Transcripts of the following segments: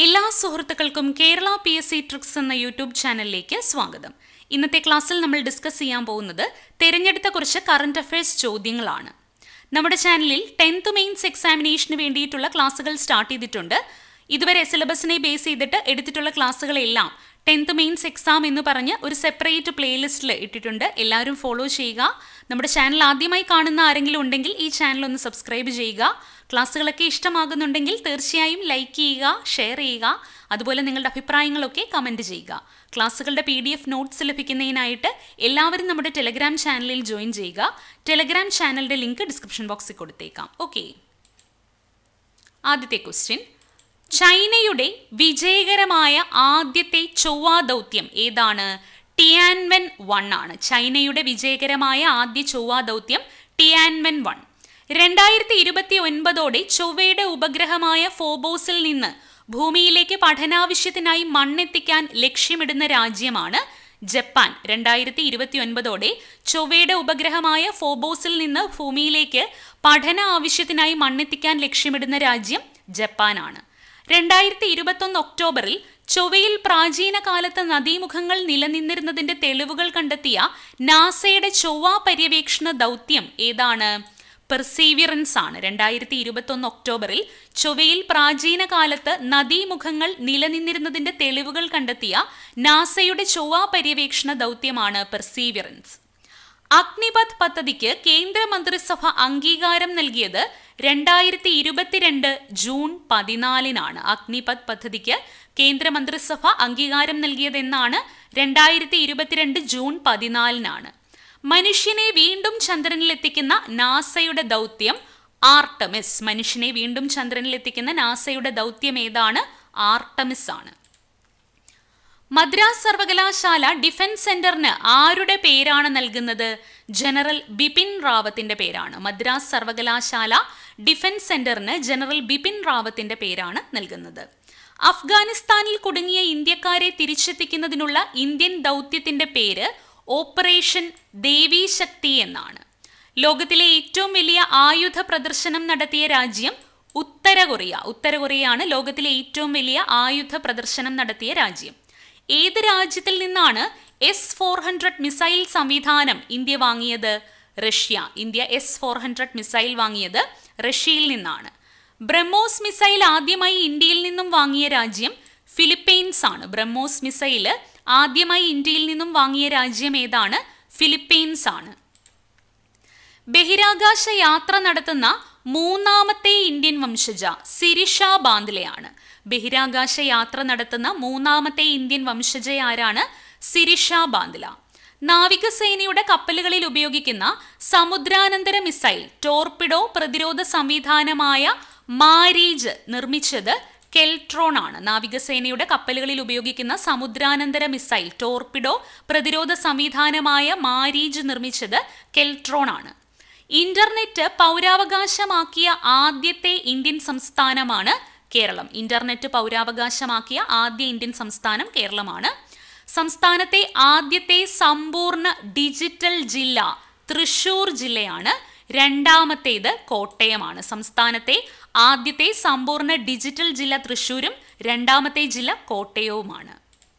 എല്ലാ സുഹൃത്തുക്കൾക്കും Kerala P S C tricks എന്ന യൂട്യൂബ് ചാനലിലേക്ക് സ്വാഗതം ഇന്നത്തെ ക്ലാസ്സിൽ നമ്മൾ ഡിസ്കസ് ചെയ്യാൻ പോകുന്നത് തിരഞ്ഞെടുത്ത കുറച്ച് കറണ്ട് അഫയേഴ്സ് ചോദ്യങ്ങളാണ് നമ്മുടെ ചാനലിൽ ടെൻത്ത് മെയിൻസ് എക്സാമിനേഷന് വേണ്ടിയിട്ടുള്ള ക്ലാസ്സുകൾ സ്റ്റാർട്ട് ചെയ്തിട്ടുണ്ട് ഇതുവരെ സിലബസിനെ ബേസ് ചെയ്തിട്ട് എടുത്തിട്ടുള്ള ക്ലാസ്സുകളെല്ലാം ടെൻത്ത് മെയിൻസ് എക്സാം എന്ന് പറഞ്ഞ് ഒരു സെപ്പറേറ്റ് പ്ലേലിസ്റ്റിൽ ഇട്ടിട്ടുണ്ട് എല്ലാവരും ഫോളോ ചെയ്യുക നമ്മുടെ ചാനൽ ആദ്യമായി കാണുന്ന ആരെങ്കിലും ഉണ്ടെങ്കിൽ ഈ ചാനൽ ഒന്ന് സബ്സ്ക്രൈബ് ചെയ്യുക ക്ലാസ്സുകളൊക്കെ ഇഷ്ടമാകുന്നുണ്ടെങ്കിൽ തീർച്ചയായും ലൈക്ക് ചെയ്യുക ഷെയർ ചെയ്യുക അതുപോലെ നിങ്ങളുടെ അഭിപ്രായങ്ങളൊക്കെ കമൻറ്റ് ചെയ്യുക ക്ലാസ്സുകളുടെ പി ഡി എഫ് നോട്ട്സ് ലഭിക്കുന്നതിനായിട്ട് എല്ലാവരും നമ്മുടെ ടെലഗ്രാം ചാനലിൽ ജോയിൻ ചെയ്യുക ടെലഗ്രാം ചാനലിൻ്റെ ലിങ്ക് ഡിസ്ക്രിപ്ഷൻ ബോക്സിൽ കൊടുത്തേക്കാം ഓക്കെ ആദ്യത്തെ ക്വസ്റ്റ്യൻ ചൈനയുടെ വിജയകരമായ ആദ്യത്തെ ചൊവ്വാ ദൗത്യം ഏതാണ് ടിയാൻവെൻ വൺ ആണ് ചൈനയുടെ വിജയകരമായ ആദ്യ ചൊവ്വാ ദൗത്യം ടിയാൻവെൻ വൺ രണ്ടായിരത്തി ഇരുപത്തി ഒൻപതോടെ ചൊവ്വയുടെ ഉപഗ്രഹമായ ഫോബോസിൽ നിന്ന് ഭൂമിയിലേക്ക് പഠനാവശ്യത്തിനായി മണ്ണെത്തിക്കാൻ ലക്ഷ്യമിടുന്ന രാജ്യമാണ് ജപ്പാൻ രണ്ടായിരത്തി ഇരുപത്തി ഒൻപതോടെ ചൊവ്വയുടെ ഉപഗ്രഹമായ ഫോബോസിൽ നിന്ന് ഭൂമിയിലേക്ക് പഠന ആവശ്യത്തിനായി മണ്ണെത്തിക്കാൻ ലക്ഷ്യമിടുന്ന രാജ്യം ജപ്പാനാണ് രണ്ടായിരത്തി ഇരുപത്തൊന്ന് ഒക്ടോബറിൽ ചൊവ്വയിൽ പ്രാചീന കാലത്ത് നദീമുഖങ്ങൾ നിലനിന്നിരുന്നതിന്റെ തെളിവുകൾ കണ്ടെത്തിയ നാസയുടെ ചൊവ്വ പര്യവേക്ഷണ ദൗത്യം ഏതാണ് പെർസീവിയറൻസ് ആണ് രണ്ടായിരത്തി ഇരുപത്തൊന്ന് ഒക്ടോബറിൽ ചൊവ്വയിൽ പ്രാചീന കാലത്ത് നദീമുഖങ്ങൾ നിലനിന്നിരുന്നതിന്റെ തെളിവുകൾ കണ്ടെത്തിയ നാസയുടെ ചൊവ്വ പര്യവേക്ഷണ ദൗത്യമാണ് പെർസീവിയറൻസ് അഗ്നിപഥ് പദ്ധതിക്ക് കേന്ദ്ര മന്ത്രിസഭ അംഗീകാരം നൽകിയത് രണ്ടായിരത്തി ഇരുപത്തിരണ്ട് ജൂൺ പതിനാലിനാണ് അഗ്നിപഥ് പദ്ധതിക്ക് കേന്ദ്ര മന്ത്രിസഭ അംഗീകാരം നൽകിയതെന്നാണ് രണ്ടായിരത്തി ഇരുപത്തിരണ്ട് ജൂൺ പതിനാലിനാണ് മനുഷ്യനെ വീണ്ടും ചന്ദ്രനിൽ എത്തിക്കുന്ന നാസയുടെ ദൗത്യം ആർട്ടമിസ് മനുഷ്യനെ വീണ്ടും ചന്ദ്രനിൽ എത്തിക്കുന്ന നാസയുടെ ദൗത്യം ഏതാണ് ആർട്ടമിസ് ആണ് മദ്രാസ് സർവകലാശാല ഡിഫൻസ് സെന്ററിന് ആരുടെ പേരാണ് നൽകുന്നത് ജനറൽ ബിപിൻ റാവത്തിന്റെ പേരാണ് മദ്രാസ് സർവകലാശാല ഡിഫൻസ് സെന്ററിന് ജനറൽ ബിപിൻ റാവത്തിന്റെ പേരാണ് നൽകുന്നത് അഫ്ഗാനിസ്ഥാനിൽ കുടുങ്ങിയ ഇന്ത്യക്കാരെ തിരിച്ചെത്തിക്കുന്നതിനുള്ള ഇന്ത്യൻ ദൗത്യത്തിന്റെ പേര് ഓപ്പറേഷൻ ദേവി ശക്തി എന്നാണ് ലോകത്തിലെ ഏറ്റവും വലിയ ആയുധ പ്രദർശനം നടത്തിയ രാജ്യം ഉത്തര കൊറിയ ഉത്തര കൊറിയയാണ് ലോകത്തിലെ ഏറ്റവും വലിയ ആയുധ പ്രദർശനം നടത്തിയ രാജ്യം ഏത് രാജ്യത്തിൽ നിന്നാണ് എസ് ഫോർ ഹൺഡ്രഡ് മിസൈൽ സംവിധാനം ഇന്ത്യ വാങ്ങിയത് Russia India S four hundred missile വാങ്ങിയത് റഷ്യയിൽ നിന്നാണ് ബ്രഹ്മോസ് മിസൈൽ ആദ്യമായി ഇന്ത്യയിൽ നിന്നും വാങ്ങിയ രാജ്യം ഫിലിപ്പീൻസ് ആണ് ബ്രഹ്മോസ് മിസൈൽ ആദ്യമായി ഇന്ത്യയിൽ നിന്നും വാങ്ങിയ രാജ്യം ഏതാണ് ഫിലിപ്പീൻസ് ആണ് ബഹിരാകാശ യാത്ര നടത്തുന്ന മൂന്നാമത്തെ ഇന്ത്യൻ വംശജ സിരിഷ ബാന്ദ്ലയാണ് ബഹിരാകാശ യാത്ര നടത്തുന്ന മൂന്നാമത്തെ ഇന്ത്യൻ വംശജ ആരാണ് സിരിഷ ബാന്ദ്ല നാവികസേനയുടെ കപ്പലുകളിൽ ഉപയോഗിക്കുന്ന സമുദ്രാനന്തര മിസൈൽ ടോർപിഡോ പ്രതിരോധ സംവിധാനമായ മാരീജ് നിർമ്മിച്ചത് കെൽട്രോൺ ആണ് നാവികസേനയുടെ കപ്പലുകളിൽ ഉപയോഗിക്കുന്ന സമുദ്രാനന്തര മിസൈൽ ടോർപിഡോ പ്രതിരോധ സംവിധാനമായ മാരീജ് നിർമ്മിച്ചത് കെൽട്രോൺ ആണ് ഇന്റർനെറ്റ് പൗരാവകാശമാക്കിയ ആദ്യത്തെ ഇന്ത്യൻ സംസ്ഥാനമാണ് കേരളം ഇന്റർനെറ്റ് പൗരാവകാശമാക്കിയ ആദ്യ ഇന്ത്യൻ സംസ്ഥാനം കേരളമാണ് സംസ്ഥാനത്തെ ആദ്യത്തെ സമ്പൂർണ്ണ ഡിജിറ്റൽ ജില്ല തൃശൂർ ജില്ലയാണ് രണ്ടാമത്തേത് കോട്ടയമാണ് സംസ്ഥാനത്തെ ആദ്യത്തെ സമ്പൂർണ്ണ ഡിജിറ്റൽ ജില്ല തൃശൂരും രണ്ടാമത്തെ ജില്ല കോട്ടയവുമാണ്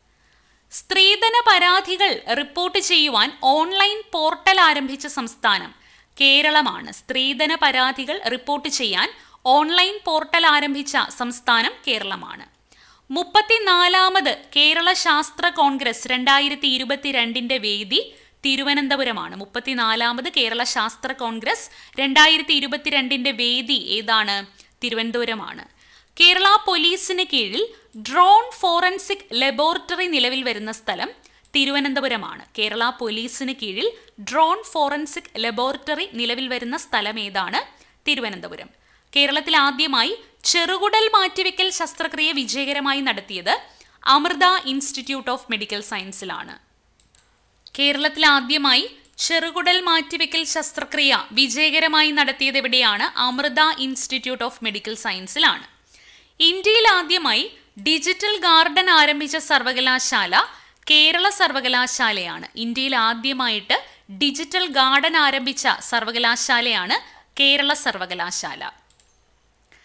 സ്ത്രീധന പരാതികൾ റിപ്പോർട്ട് ചെയ്യുവാൻ ഓൺലൈൻ പോർട്ടൽ ആരംഭിച്ച സംസ്ഥാനം കേരളമാണ് സ്ത്രീധന പരാതികൾ റിപ്പോർട്ട് ചെയ്യാൻ ഓൺലൈൻ പോർട്ടൽ ആരംഭിച്ച സംസ്ഥാനം കേരളമാണ് മുപ്പത്തിനാലാമത് കേരള ശാസ്ത്ര കോൺഗ്രസ് രണ്ടായിരത്തി ഇരുപത്തിരണ്ടിന്റെ വേദി തിരുവനന്തപുരമാണ് മുപ്പത്തിനാലാമത് കേരള ശാസ്ത്ര കോൺഗ്രസ് രണ്ടായിരത്തി ഇരുപത്തിരണ്ടിന്റെ വേദി ഏതാണ് തിരുവനന്തപുരമാണ് കേരള പോലീസിന് കീഴിൽ ഡ്രോൺ ഫോറൻസിക് ലബോറട്ടറി നിലവിൽ വരുന്ന സ്ഥലം തിരുവനന്തപുരമാണ് കേരള പോലീസിന് കീഴിൽ ഡ്രോൺ ഫോറൻസിക് ലബോറട്ടറി നിലവിൽ വരുന്ന സ്ഥലം ഏതാണ് തിരുവനന്തപുരം കേരളത്തിൽ ആദ്യമായി ചെറുകുടൽ മാറ്റിവെക്കൽ ശസ്ത്രക്രിയ വിജയകരമായി നടത്തിയത് അമൃത ഇൻസ്റ്റിറ്റ്യൂട്ട് ഓഫ് മെഡിക്കൽ സയൻസിലാണ് കേരളത്തിൽ ആദ്യമായി ചെറുകുടൽ മാറ്റിവെക്കൽ ശസ്ത്രക്രിയ വിജയകരമായി നടത്തിയത് എവിടെയാണ് അമൃത ഇൻസ്റ്റിറ്റ്യൂട്ട് ഓഫ് മെഡിക്കൽ സയൻസിലാണ് ഇന്ത്യയിൽ ആദ്യമായി ഡിജിറ്റൽ ഗാർഡൻ ആരംഭിച്ച സർവകലാശാല കേരള സർവകലാശാലയാണ് ഇന്ത്യയിൽ ആദ്യമായിട്ട് ഡിജിറ്റൽ ഗാർഡൻ ആരംഭിച്ച സർവകലാശാലയാണ് കേരള സർവകലാശാല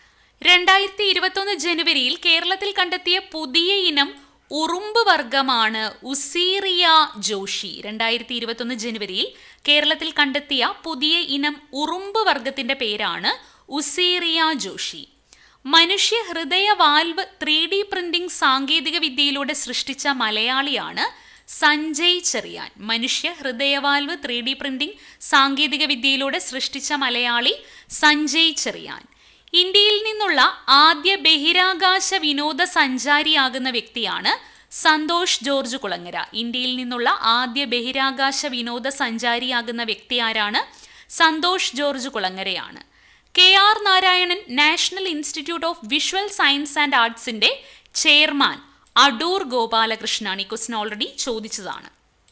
രണ്ടായിരത്തി ഇരുപത്തൊന്ന് ജനുവരിയിൽ കേരളത്തിൽ കണ്ടെത്തിയ പുതിയ ഇനം ഉറുമ്പ് വർഗമാണ് ഉസീറിയ ജോഷി രണ്ടായിരത്തി ഇരുപത്തൊന്ന് ജനുവരിയിൽ കേരളത്തിൽ കണ്ടെത്തിയ പുതിയ ഇനം ഉറുമ്പ് വർഗത്തിന്റെ പേരാണ് ഉസീറിയ ജോഷി മനുഷ്യ ഹൃദയ വാൽവ് ത്രീ ഡി പ്രിന്റിംഗ് സാങ്കേതിക വിദ്യയിലൂടെ സൃഷ്ടിച്ച മലയാളിയാണ് സഞ്ജയ് ചെറിയാൻ മനുഷ്യ ഹൃദയവാൽവ് ത്രീ ഡി പ്രിന്റിംഗ് സാങ്കേതിക വിദ്യയിലൂടെ സൃഷ്ടിച്ച മലയാളി സഞ്ജയ് ചെറിയാൻ ഇന്ത്യയിൽ നിന്നുള്ള ആദ്യ ബഹിരാകാശ വിനോദസഞ്ചാരിയാകുന്ന വ്യക്തിയാണ് സന്തോഷ് ജോർജ് കുളങ്ങര ഇന്ത്യയിൽ നിന്നുള്ള ആദ്യ ബഹിരാകാശ വിനോദസഞ്ചാരിയാകുന്ന വ്യക്തി ആരാണ് സന്തോഷ് ജോർജ് കുളങ്ങരയാണ് K R Narayanan national institute of visual science and ആർട്സിന്റെ ചെയർമാൻ അടൂർ ഗോപാലകൃഷ്ണനാണ് ഈ ക്വസ്റ്റൻ ഓൾറെഡി ചോദിച്ചതാണ്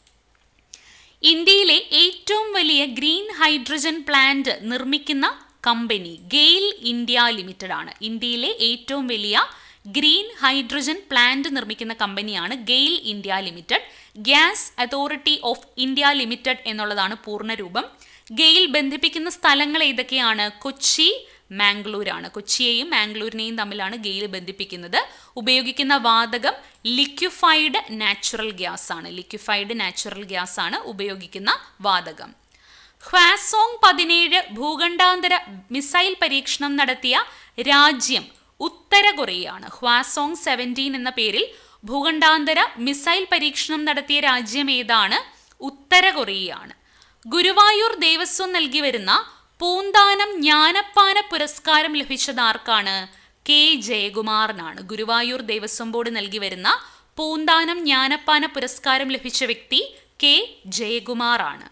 ഇന്ത്യയിലെ ഏറ്റവും വലിയ ഗ്രീൻ ഹൈഡ്രജൻ പ്ലാന്റ് നിർമ്മിക്കുന്ന കമ്പനി ഗെയിൽ ഇന്ത്യ ലിമിറ്റഡ് ആണ് ഇന്ത്യയിലെ ഏറ്റവും വലിയ ഗ്രീൻ ഹൈഡ്രജൻ പ്ലാന്റ് നിർമ്മിക്കുന്ന കമ്പനിയാണ് GAIL India limited gas authority of India limited എന്നുള്ളതാണ് പൂർണ്ണരൂപം ഗെയിൽ ബന്ധിപ്പിക്കുന്ന സ്ഥലങ്ങൾ ഏതൊക്കെയാണ് കൊച്ചി മാംഗ്ലൂരാണ് കൊച്ചിയെയും മാംഗ്ലൂരിനെയും തമ്മിലാണ് ഗെയിൽ ബന്ധിപ്പിക്കുന്നത് ഉപയോഗിക്കുന്ന വാതകം ലിക്വിഫൈഡ് നാച്ചുറൽ ഗ്യാസ് ആണ് ലിക്വിഫൈഡ് നാച്ചുറൽ ഗ്യാസ് ആണ് ഉപയോഗിക്കുന്ന വാതകം ഹ്വാസോങ് പതിനേഴ് ഭൂഖണ്ഡാന്തര മിസൈൽ പരീക്ഷണം നടത്തിയ രാജ്യം ഉത്തര കൊറിയയാണ് ഹ്വാസോങ് സെവൻറ്റീൻ എന്ന പേരിൽ ഭൂഖണ്ഡാന്തര മിസൈൽ പരീക്ഷണം നടത്തിയ രാജ്യം ഏതാണ് ഉത്തര കൊറിയയാണ് ഗുരുവായൂർ ദേവസ്വം നൽകി വരുന്ന പൂന്താനം ജ്ഞാനപ്പാന പുരസ്കാരം ലഭിച്ചത് ആർക്കാണ് കെ ജയകുമാറിനാണ് ഗുരുവായൂർ ദേവസ്വം ബോർഡ് നൽകി വരുന്ന പൂന്താനം ജ്ഞാനപ്പാന പുരസ്കാരം ലഭിച്ച വ്യക്തി കെ ജയകുമാറാണ്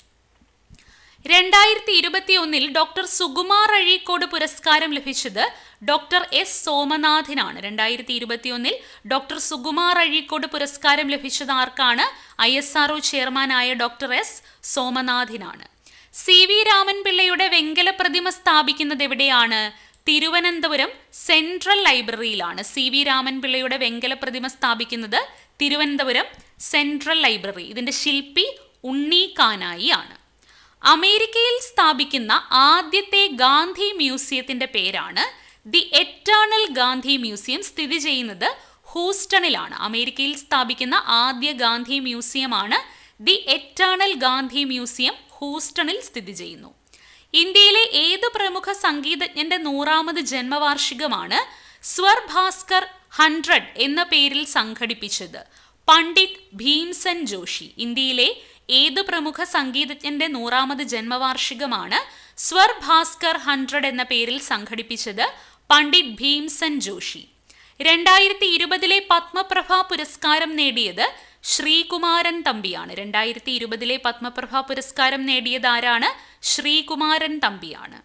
രണ്ടായിരത്തി ഇരുപത്തി ഒന്നിൽ ഡോക്ടർ സുകുമാർ അഴീക്കോട് പുരസ്കാരം ലഭിച്ചത് ഡോക്ടർ എസ് സോമനാഥിനാണ് രണ്ടായിരത്തി ഇരുപത്തി ഒന്നിൽ ഡോക്ടർ സുകുമാർ അഴീക്കോട് പുരസ്കാരം ലഭിച്ചത് ആർക്കാണ് ഐ എസ് ആർ ചെയർമാനായ ഡോക്ടർ എസ് സോമനാഥിനാണ് സി വി രാമൻ പിള്ളയുടെ വെങ്കല പ്രതിമ സ്ഥാപിക്കുന്നത് എവിടെയാണ് തിരുവനന്തപുരം സെൻട്രൽ ലൈബ്രറിയിലാണ് സി വി രാമൻ പിള്ളയുടെ വെങ്കല പ്രതിമ സ്ഥാപിക്കുന്നത് തിരുവനന്തപുരം സെൻട്രൽ ലൈബ്രറി ഇതിന്റെ ശില്പി ഉണ്ണി കാനായി ആണ് അമേരിക്കയിൽ സ്ഥാപിക്കുന്ന ആദ്യത്തെ ഗാന്ധി മ്യൂസിയത്തിന്റെ പേരാണ് ദി എറ്റേണൽ ഗാന്ധി മ്യൂസിയം സ്ഥിതി ചെയ്യുന്നത് ഹൂസ്റ്റണിലാണ് അമേരിക്കയിൽ സ്ഥാപിക്കുന്ന ആദ്യ ഗാന്ധി മ്യൂസിയമാണ് ദി എറ്റേണൽ ഗാന്ധി മ്യൂസിയം ഹൂസ്റ്റണിൽ സ്ഥിതി ചെയ്യുന്നു ഇന്ത്യയിലെ ഏത് പ്രമുഖ സംഗീതജ്ഞന്റെ നൂറാമത് ജന്മവാർഷികമാണ് സ്വർ ഭാസ്കർ ഹൺഡ്രഡ് എന്ന പേരിൽ സംഘടിപ്പിച്ചത് പണ്ഡിറ്റ് ഭീംസൻ ജോഷി ഇന്ത്യയിലെ ഏത് പ്രമുഖ സംഗീതജ്ഞന്റെ നൂറാമത് ജന്മവാർഷികമാണ് സ്വർ ഭാസ്കർ ഹൺഡ്രഡ് എന്ന പേരിൽ സംഘടിപ്പിച്ചത് പണ്ഡിറ്റ് ഭീംസൻ ജോഷി രണ്ടായിരത്തി ഇരുപതിലെ പത്മപ്രഭ പുരസ്കാരം നേടിയത് ശ്രീകുമാരൻ തമ്പിയാണ് രണ്ടായിരത്തി ഇരുപതിലെ പത്മപ്രഭ പുരസ്കാരം നേടിയത് ആരാണ് ശ്രീകുമാരൻ തമ്പിയാണ്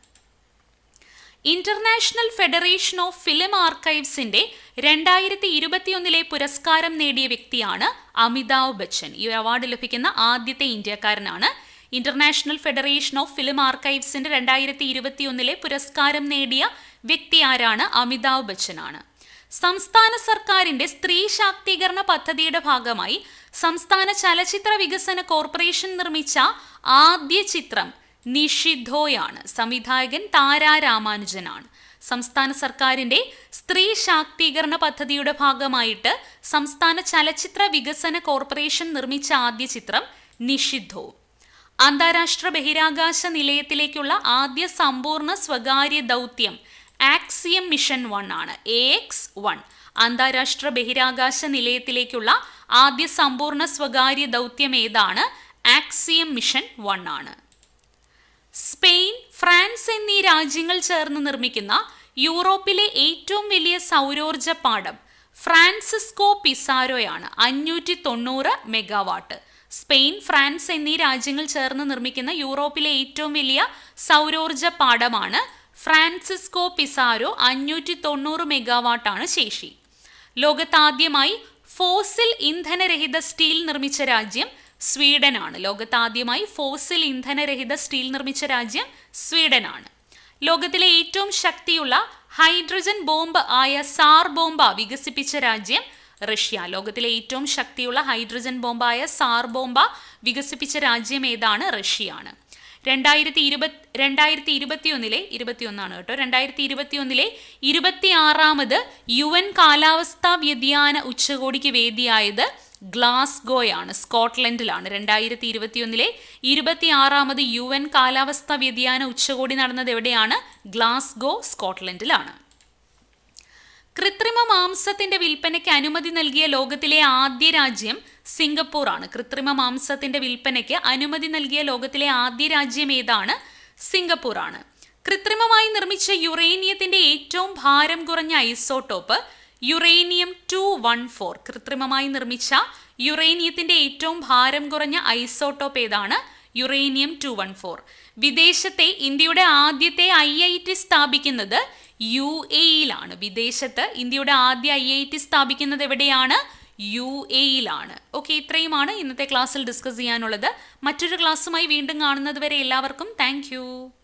ഇന്റർനാഷണൽ ഫെഡറേഷൻ ഓഫ് ഫിലിം ആർക്കൈവ്സിന്റെ രണ്ടായിരത്തി ഇരുപത്തിയൊന്നിലെ പുരസ്കാരം നേടിയ വ്യക്തിയാണ് അമിതാഭ് ബച്ചൻ ഈ അവാർഡ് ലഭിക്കുന്ന ആദ്യത്തെ ഇന്ത്യക്കാരനാണ് ഇന്റർനാഷണൽ ഫെഡറേഷൻ ഓഫ് ഫിലിം ആർക്കൈവ്സിന്റെ രണ്ടായിരത്തി ഇരുപത്തിയൊന്നിലെ പുരസ്കാരം നേടിയ വ്യക്തി ആരാണ് അമിതാഭ് ബച്ചനാണ് സംസ്ഥാന സർക്കാരിന്റെ സ്ത്രീ ശാക്തീകരണ പദ്ധതിയുടെ ഭാഗമായി സംസ്ഥാന ചലച്ചിത്ര വികസന കോർപ്പറേഷൻ നിർമ്മിച്ച ആദ്യ ചിത്രം നിഷിദ്ധോയാണ് സംവിധായകൻ താര രാമാനുജനാണ് സംസ്ഥാന സർക്കാരിന്റെ സ്ത്രീ ശാക്തീകരണ പദ്ധതിയുടെ ഭാഗമായിട്ട് സംസ്ഥാന ചലച്ചിത്ര വികസന കോർപ്പറേഷൻ നിർമ്മിച്ച ആദ്യ ചിത്രം നിഷിദ്ധോ അന്താരാഷ്ട്ര ബഹിരാകാശ നിലയത്തിലേക്കുള്ള ആദ്യ സമ്പൂർണ്ണ സ്വകാര്യ ദൗത്യം ആക്സിയം മിഷൻ വൺ ആണ് എ എക്സ് വൺ അന്താരാഷ്ട്ര ബഹിരാകാശ നിലയത്തിലേക്കുള്ള ആദ്യ സമ്പൂർണ്ണ സ്വകാര്യ ദൗത്യം ഏതാണ് ആക്സിയം മിഷൻ വൺ ആണ് സ്പെയിൻ ഫ്രാൻസ് എന്നീ രാജ്യങ്ങൾ ചേർന്ന് നിർമ്മിക്കുന്ന യൂറോപ്പിലെ ഏറ്റവും വലിയ സൗരോർജ പാടം ഫ്രാൻസിസ്കോ പിസാരോയാണ് അഞ്ഞൂറ്റി തൊണ്ണൂറ് മെഗാവാട്ട് സ്പെയിൻ ഫ്രാൻസ് എന്നീ രാജ്യങ്ങൾ ചേർന്ന് നിർമ്മിക്കുന്ന യൂറോപ്പിലെ ഏറ്റവും വലിയ സൗരോർജ പാടമാണ് ഫ്രാൻസിസ്കോ പിസാരോ അഞ്ഞൂറ്റി തൊണ്ണൂറ് മെഗാവാട്ടാണ് ശേഷി ലോകത്താദ്യമായി ഫോസിൽ ഇന്ധനരഹിത സ്റ്റീൽ നിർമ്മിച്ച രാജ്യം സ്വീഡനാണ് ലോകത്താദ്യമായി ഫോസിൽ ഇന്ധനരഹിത സ്റ്റീൽ നിർമ്മിച്ച രാജ്യം സ്വീഡനാണ് ലോകത്തിലെ ഏറ്റവും ശക്തിയുള്ള ഹൈഡ്രജൻ ബോംബ് ആയ സാർ ബോംബ വികസിപ്പിച്ച രാജ്യം റഷ്യ ലോകത്തിലെ ഏറ്റവും ശക്തിയുള്ള ഹൈഡ്രജൻ ബോംബായ സാർ ബോംബ വികസിപ്പിച്ച രാജ്യം ഏതാണ് റഷ്യയാണ് രണ്ടായിരത്തി ഇരുപത് രണ്ടായിരത്തി ഇരുപത്തിയൊന്നിലെ ഇരുപത്തിയൊന്നാണ് കേട്ടോ രണ്ടായിരത്തി ഇരുപത്തിയൊന്നിലെ ഇരുപത്തിയാറാമത് യു എൻ കാലാവസ്ഥാ വ്യതിയാന ഉച്ചകോടിക്ക് വേദിയായത് ഗ്ലാസ്ഗോയാണ് സ്കോട്ട്ലൻഡിലാണ് രണ്ടായിരത്തി ഇരുപത്തിയൊന്നിലെ ഇരുപത്തിയാറാമത് യു എൻ കാലാവസ്ഥാ വ്യതിയാന ഉച്ചകോടി നടന്നത് എവിടെയാണ് ഗ്ലാസ്ഗോ സ്കോട്ട്ലൻഡിലാണ് കൃത്രിമ മാംസത്തിന്റെ വിൽപ്പനയ്ക്ക് അനുമതി നൽകിയ ലോകത്തിലെ ആദ്യ രാജ്യം സിംഗപ്പൂർ ആണ് കൃത്രിമ മാംസത്തിന്റെ വിൽപ്പനയ്ക്ക് അനുമതി നൽകിയ ലോകത്തിലെ ആദ്യ രാജ്യം ഏതാണ് സിംഗപ്പൂർ ആണ് കൃത്രിമമായി നിർമ്മിച്ച യുറേനിയത്തിന്റെ ഏറ്റവും ഭാരം കുറഞ്ഞ isotope uranium two one four കൃത്രിമമായി നിർമ്മിച്ച യുറേനിയത്തിന്റെ ഏറ്റവും ഭാരം കുറഞ്ഞ ഐസോട്ടോപ്പ് ഏതാണ് യുറേനിയം ടു വൺ ഫോർ വിദേശത്തെ ഇന്ത്യയുടെ ആദ്യത്തെ ഐ ഐ ടി സ്ഥാപിക്കുന്നത് യു എയിലാണ് വിദേശത്ത് ഇന്ത്യയുടെ ആദ്യ ഐ ഐ ടി സ്ഥാപിക്കുന്നത് എവിടെയാണ് യു എയിലാണ് ഓക്കെ ഇത്രയുമാണ് ഇന്നത്തെ ക്ലാസ്സിൽ ഡിസ്കസ് ചെയ്യാനുള്ളത് മറ്റൊരു ക്ലാസ്സുമായി വീണ്ടും കാണുന്നത് വരെ എല്ലാവർക്കും താങ്ക്